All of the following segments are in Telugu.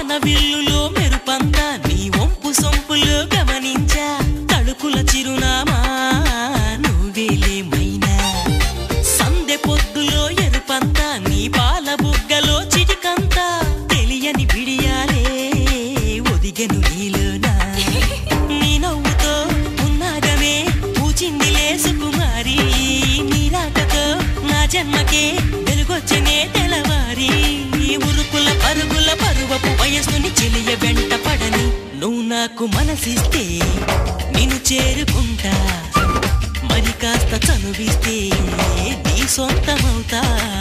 వాన విల్లులో మెరుపంతా నీ వంపు సొంపులో గమనించా తడుకుల చిరునామా నువ్వేలే మైనా సందె పొద్దులో ఎరుపంతా నీ పాల బుగ్గలో చిటికంతా తెలియని బిడియాలే ఒదిగెను నీలోనా నీ నవ్వుతో ఉన్నాగమే పూచిందిలే సుకుమారి నీ రాకతో నా జన్మకే వెలుగొచ్చనే తెలవారి ఉరుకుల పరుగుల పరువపు వయస్సుని చెలియ వెంట పడని నువ్వు నాకు మనసిస్తే నిన్ను చేరుకుంటా మరి కాస్త చనువిస్తే నీ సొంతమవుతా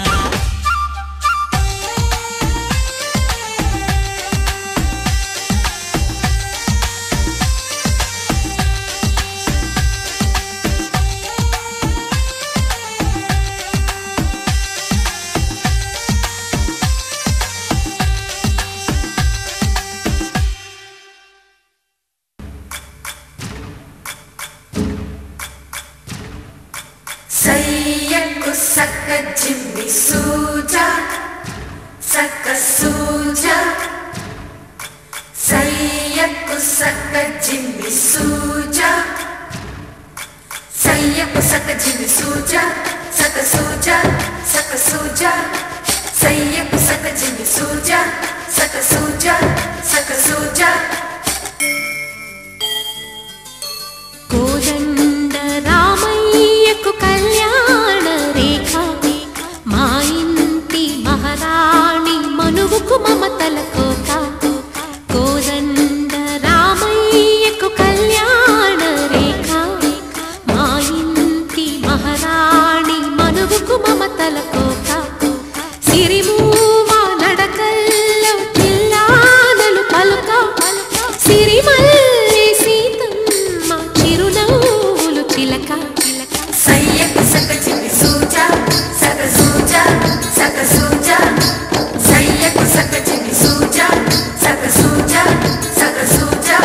సయ్యకు సక్క జిమ్మి సూజా సక్క సూజా సయ్యకు సక్క జిమ్మి సూజా సయ్యకు సక్క జిమ్మి సూజా సక్క సూజా సక్క సూజా సయ్యకు సక్క జిమ్మి సూజా సక్క సూజా సక్క సూజా కోదండ రామయ్యకు కళ్యాణ రేఖ మా ఇంటి మహారాణి మనువుకు మమతల కోక కోదండ రామయ్యకు కళ్యాణ రేఖ మా ఇంటి మహారాణి మనువుకు మమతల కోక సిరిమూవా నడకల్లో చిల్లానలు పలుక సిరిమల్లి సీతమ్మ చిరునవ్వులు చిలక సయ్యకు సక జిమ్మి సూజా సక సూజా సక సూజా సయ్యకు సక జిమ్మి సూజా సక సూజా సక సూజా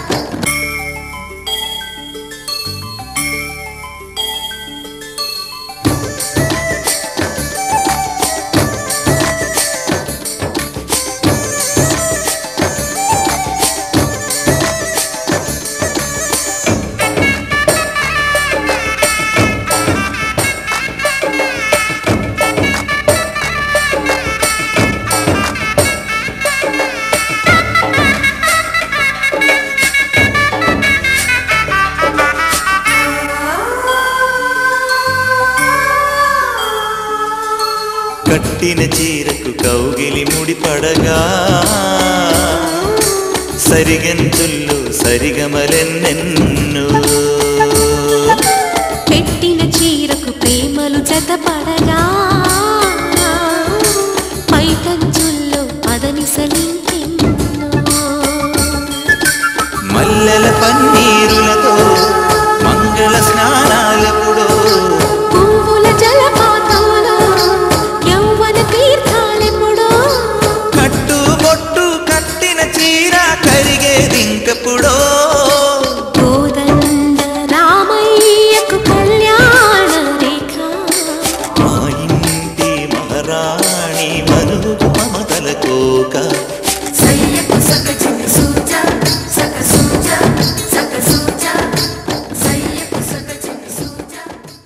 కట్టిన చీరకు కౌగిలి ముడిపడగా సరిగెంతుల్లో సరిగమలెన్నెన్ను పెట్టిన చీరకు ప్రేమలు జతపడగా పైకంచుల్లో పదనిసలింకెన్నో మల్లెల పన్నీరులతో మంగళ స్నానాలెప్పుడో పువ్వుల జలపాతంలో యౌవన తీర్థాలెప్పుడో కట్టు బొట్టు కట్టిన చీర కరిగేదింకప్పుడో కోదండ రామయ్యకు కళ్యాణ రేఖ మా ఇంటి మహారాణి మనుగు మమతల కోక సయ్యకు సక జిమ్మి సూజా సక సూజా సక సూజా సయ్యకు సక జిమ్మి సూజా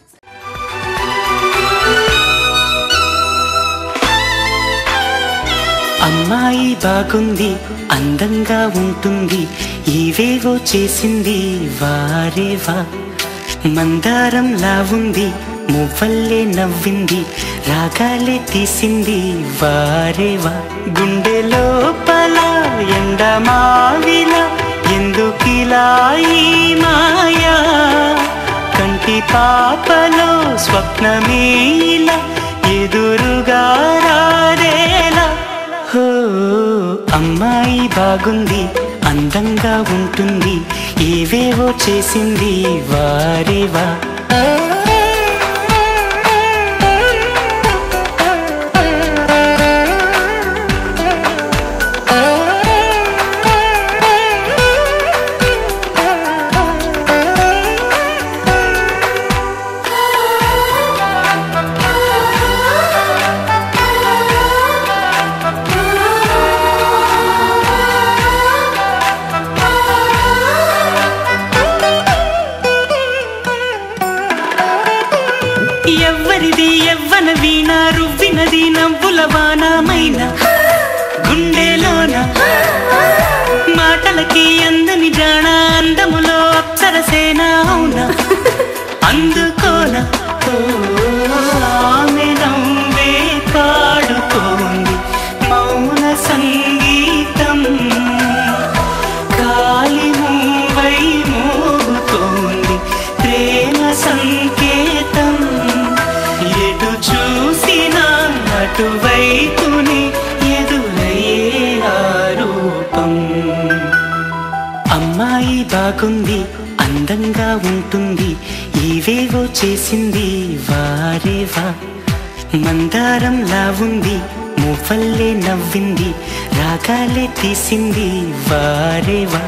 అమ్మాయి బాగుంది అందంగా ఉంటుంది ఇవేవో చేసింది వారేవా మందారంలా ఉంది మువ్వల్లే నవ్వింది రాగాలే తీసింది వారేవా గుండె లోపల ఎండమావిలా ఎందుకిలా ఈ మాయా కంటి పాపలో స్వప్నమేలా ఎదురుగా రారేలా హో అమ్మాయి బాగుంది అందంగా ఉంటుంది ఏవేవో చేసింది వారేవా ఆ మాటలకి అందని జాణ అందములో అప్సరసేన అవునా అందుకోన ఓ, ఆమె నవ్వే పాడుతోంది మౌన సంగీతం కాలి మూవై మోగుతోంది ప్రేమ సంకేతం ఎటు చూసినా అటువైపుని ఎదురయ్యే ఆ రూపం అమ్మాయి బాగుంది అందంగా ఉంటుంది ఇవేవో చేసింది వారేవా మందారంలా ఉంది మువ్వల్లే నవ్వింది రాగాలే తీసింది వారేవా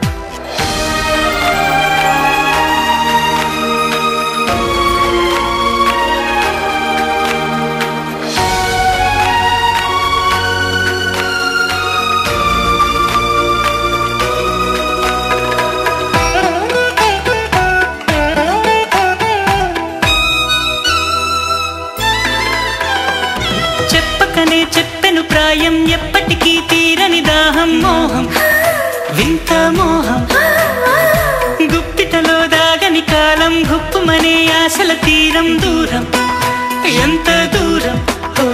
చెప్పకనే చెప్పెను ప్రాయం ఎప్పటికీ తీరని దాహం మోహం వింత మోహం గుప్పిటలో దాగని కాలం గుప్పుమనే ఆశల తీరం దూరం ఎంత దూరం ఓ,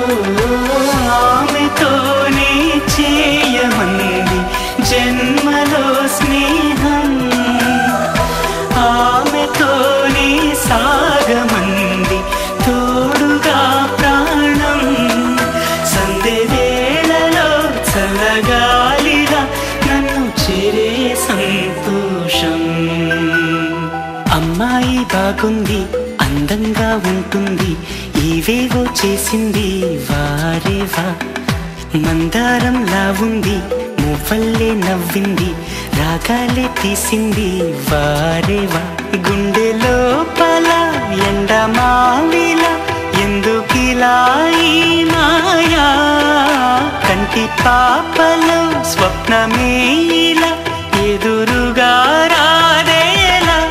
ఆమెతోనే చేయమంది జన్మలో స్నేహం ఆమెతోనే సాగమంది తోడుగా ప్రాణం సందె వేళలో చల్లగాలిగా నన్ను చేరే సంతోషం అమ్మాయి బాగుంది అందంగా ఉంటుంది ఇవేవో చేసింది వారేవా మందారంలా ఉంది మువ్వల్లే నవ్వింది రాగాలే తీసింది వారేవా గుండె లోపల ఎండ మావిల ఎందుకిలా ఈ మాయా కంటి పాపలో స్వప్నమే ఇలా ఎదురుగా రాదేలా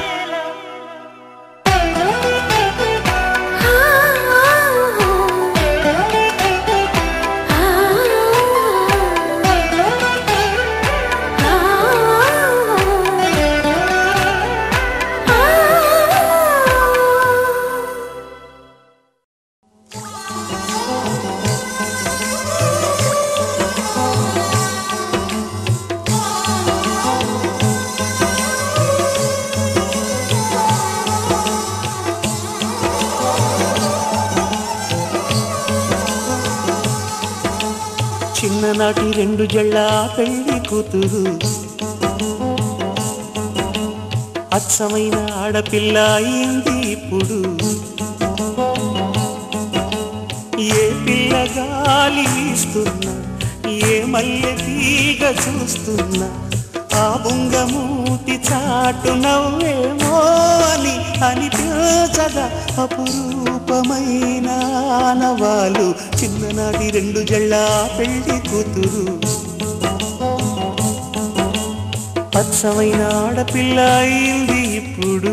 చిన్ననాటి రెండు జళ్ళ పెళ్లి కూతురు అచ్చమైన ఆడపిల్ల అయింది ఇప్పుడు ఏ పిల్ల గాలి వీస్తున్నా ఏ మల్లె తీగ చూస్తున్నా ఆ బుంగమూతి చాటు నవ్వేమో అని అనిపించగా అపురూపమైన ఆనవాలు చిన్ననాటి రెండు జళ్ళ పెళ్లి కూతురు అచ్చమైన ఆడపిల్ల అయింది ఇప్పుడు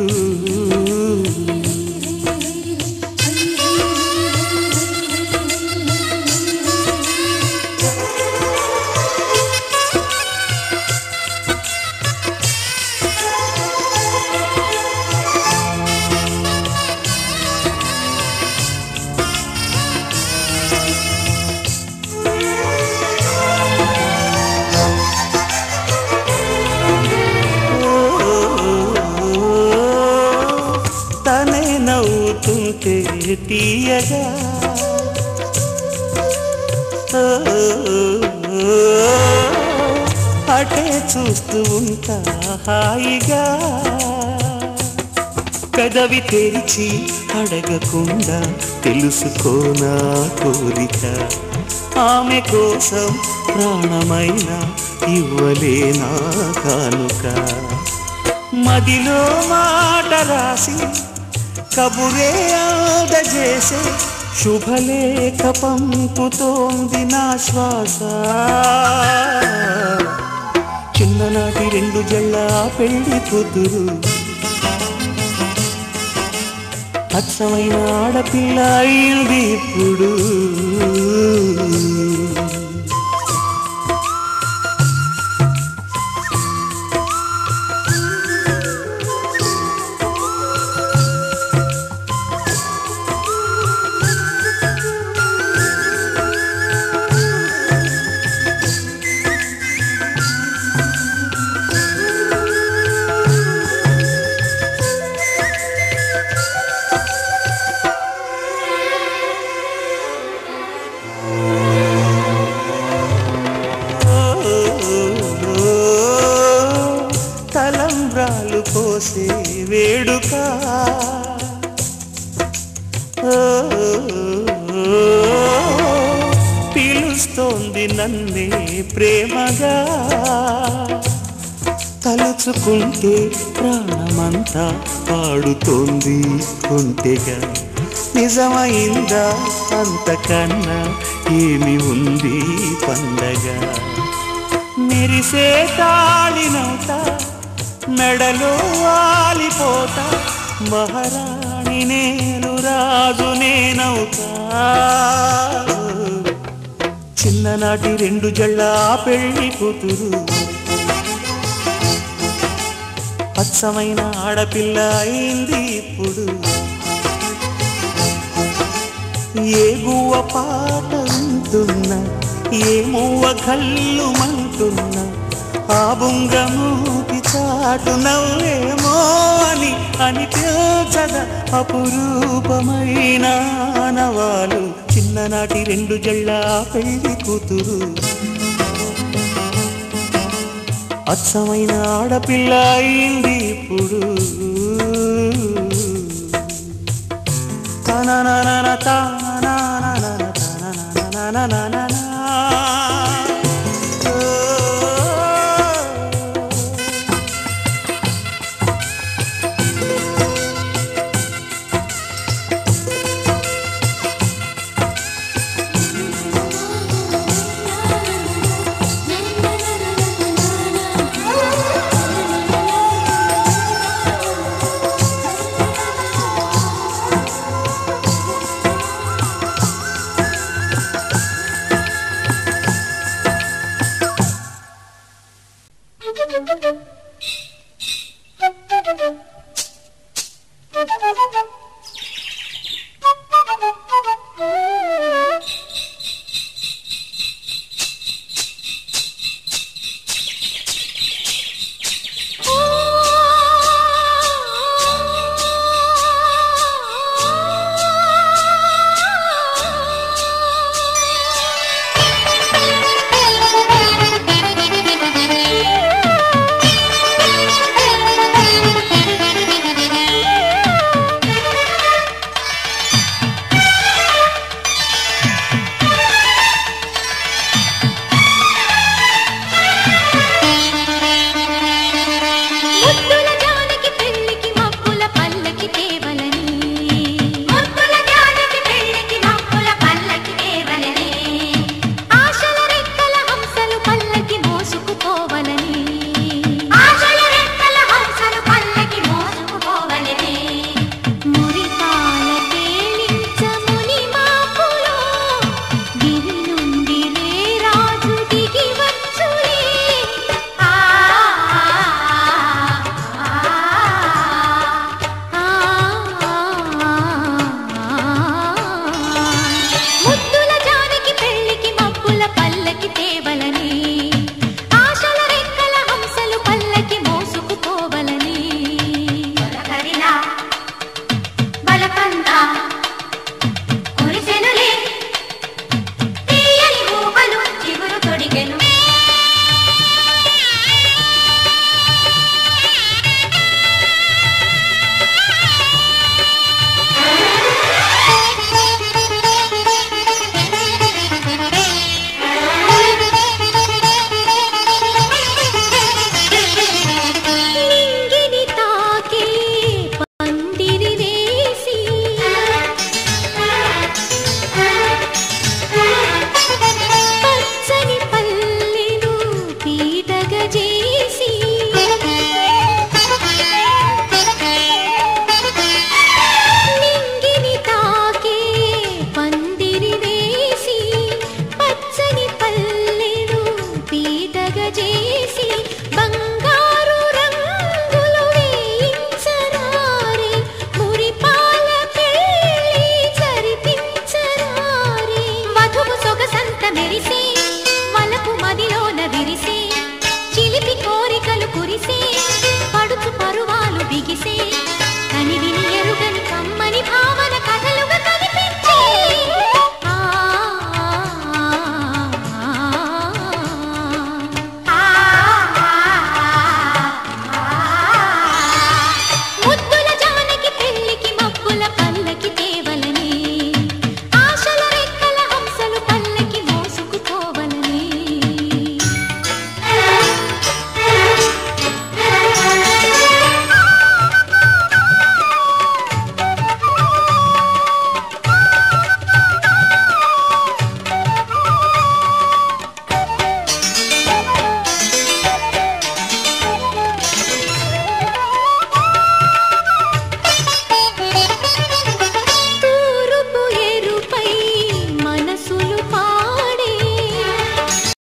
తనే నవ్వుతుంటే తీయగా ఓ, అటే చూస్తూ ఉంటా హాయిగా కదవి తెరిచి అడగకుండా తెలుసుకోనా కోరిక ఆమె కోసం ప్రాణమైన ఇవ్వలేనా కానుక మదిలో మాట రాసి కబురే ఆదజేసే శుభలేఖ పంపుతోంది నా శ్వాస చిన్ననాటి రెండు జళ్ళ పెళ్లి కూతురు అచ్చమైన ఆడపిల్ల అయింది ఇప్పుడు ప్రాణాలు పోసే వేడుక ఓ, పిలుస్తోంది నన్నే ప్రేమగా తలుచుకుంటే ప్రాణమంతా పాడుతోంది కొంటెగా నిజమైందా అంతకన్నా ఏమి ఉంది పండగ మెరిసే తాళినవుత మెడలో వాలిపోతా మహారాణి నేను రాజు నేనవుతా చిన్ననాటి రెండు జళ్ళ పెళ్లి కూతురు అచ్చమైన ఆడపిల్ల అయింది ఇప్పుడు ఏ గువ్వ పాట వింటున్నా ఏ మువ్వ కళ్ళు మంటున్నా ఆ బుంగమూకి చాటు నవ్వేమో అని అనిపించద అపురూపమైన నవాలు చిన్ననాటి రెండు జళ్ళ పెళ్లి కూతురు అచ్చమైన ఆడపిల్ల అయింది ఇప్పుడు తనననన తానననన తనననననననన. ఓ. ముద్దుల జానకి పెళ్ళికి మబ్బుల పల్లకి తేవలని ముద్దుల జానకి పెళ్ళికి మబ్బుల పల్లకి తేవలని ఆశల రెక్కల హంసలు పల్లకి మోసుకుపోవలని ఆశల రెక్కల హంసలు పల్లకి మోసుకుపోవలని మురిపాల తేలించ ముని మాపులో గిరి నుండి రే రాజు దిగి వచ్చులే ఆ ముద్దుల జానకి పెళ్ళికి మబ్బుల పల్లకి తేవలని ఆశల రెక్కల హంసలు పల్లకి మోసుకుపోవలని బలకరినా బలకందా కురిసెనులే తీయని ఊహలు చిగురు తొడిగెను నింగిని తాకే పందిరి వేసి పచ్చని పల్లెను పీటగా చేసి నింగిని తాకే పందిరి వేసి పచ్చని పల్లెను పీటగా చేసి